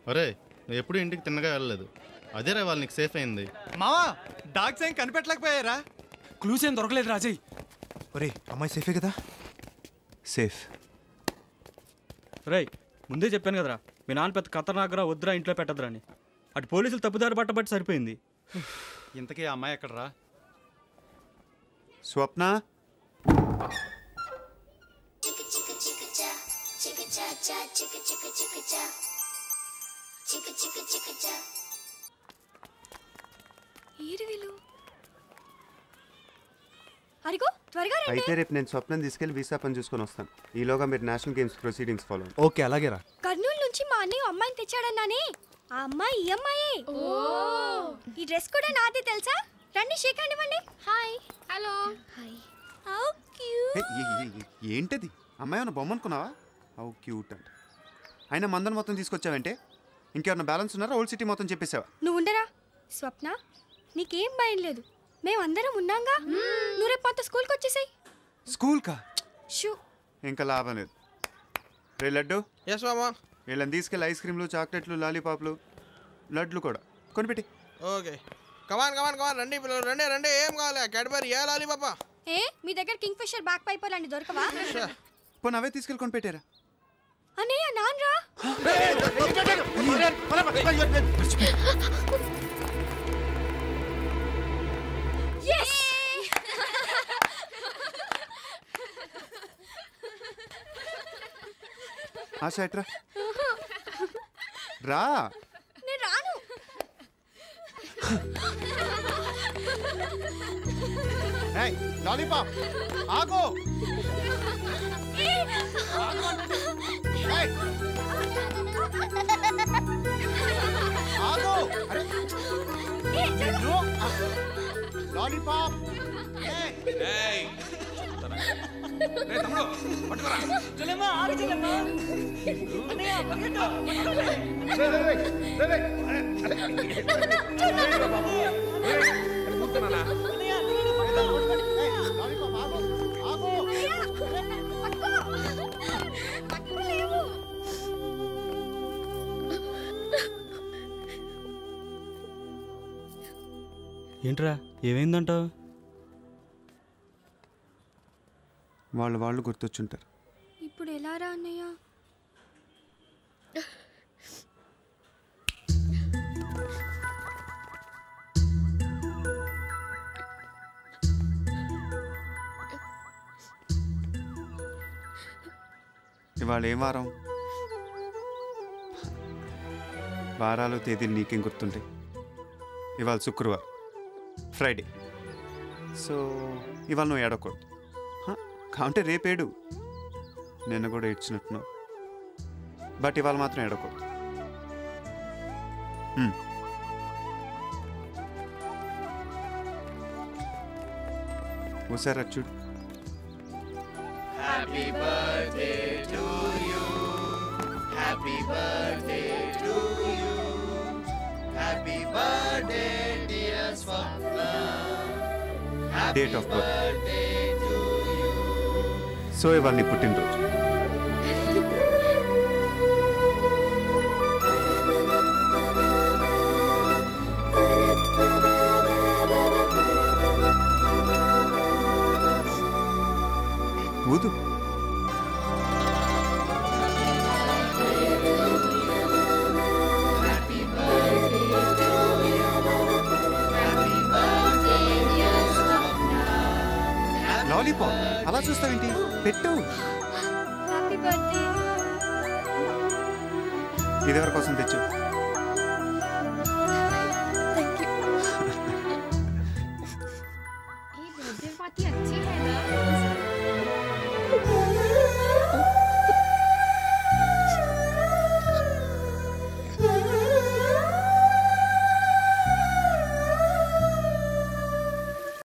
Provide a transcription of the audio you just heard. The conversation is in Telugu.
ఒరే నువ్వు ఎప్పుడు ఇంటికి తిన్నగా వెళ్ళలేదు అదేరా వాళ్ళు నీకు సేఫ్ అయింది మావా డాగ్స్ ఏం కనిపెట్టలేకపోయారా క్లూస్ ఏం దొరకలేదు రాజయ్ ఒరే అమ్మాయి సేఫే కదా సేఫ్ రేయ్ ముందే చెప్పాను కదరా మీ నాన్న పెద్ద ఖతర్నాకరా వద్దురా ఇంట్లో పెట్టదురా అని అటు పోలీసులు తప్పుదారి పట్టబట్టి సరిపోయింది ఇంతకీ ఆ అమ్మాయి ఎక్కడరా స్వప్న ఏరు వీళ్ళు అరిగో త్వరగా రండి అయితే రేపు నేను స్వప్నం తీసుకెళ్లి వీసా పని చూసుకొని వస్తాను ఈలోగా మీరు national games proceedings follow okay అలాగే రా కర్నూలు నుంచి మా అన్నయ్య అమ్మాయిని తెచ్చాడన్నానే ఆ అమ్మాయి ఈ అమ్మాయే ఈ డ్రెస్ కూడా నాదే తెలుసా రండి షేక్ హ్యాండ్ ఇవ్వండి hi hello hi how cute ఏంటది అమ్మాయి ఏమన్నా బొమ్మ అనుకున్నావా హౌ క్యూట్ అంట అయినా మందను మొత్తం తీసుకొచ్చావంటే ఇంకేమన్నా బ్యాలెన్స్ ఉన్నారా ఓల్డ్ సిటీ మొత్తం చెప్పేసావా నువ్వు ఉండరా స్వప్న నీకేం భయం లేదు మేమందరం ఉన్నాంగా నువ్వు రేపు మాతో స్కూల్కి వచ్చేసాయి స్కూల్ కా షూ ఇంకా లాభం లేదు రే లడ్డు ఎస్ మామా వీళ్ళని తీసుకెళ్ళి ఐస్ క్రీమ్లు చాక్లెట్లు లాలీపాప్లు లడ్లు కూడా కొనిపెట్టి ఓకే కమాన్ కమాన్ కమాన్ రండి పిల్లలు రండి రండి ఏం కావాలి క్యాడ్బరీ ఏ లాలి పాప ఏ మీ దగ్గర కింగ్ ఫిషర్ బ్యాక్ పైపర్ లాంటి దొరకవా పోనీ అవే తీసుకెళ్ళి కొనిపెట్టారా అన్నయ్య నాన్రా Yes! ఆశ ఎట్రా రా నేను రాను లాలీపాప్ ఆగో ఆగో లాలీపాప్ ఏంట్రా ఏమైందంటావు వాళ్ళు వాళ్ళు గుర్తొచ్చుంటారు ఇప్పుడు ఎలా రా అన్నయ్య ఇవాళ ఏం వారం వారాలు తేదీలు నీకేం గుర్తుంటాయి ఇవాళ శుక్రవారం ఫ్రైడే సో ఇవాళ నువ్వు ఏడకూడదు హ, కావంటే రేపేడు నిన్న కూడా ఏడ్చినట్టున్నావు బట్ ఇవాళ మాత్రం ఏడకూడదు హ్మ్. ఓసారి అది చూడు డేట్ ఆఫ్ బర్త్ సో ఇవాళ నీ పుట్టినరోజు ఊదు లాలీపాప్ అలా చూస్తావేంటి పెట్టు హ్యాపీ బర్త్డే ఇదెవరి కోసం తెచ్చు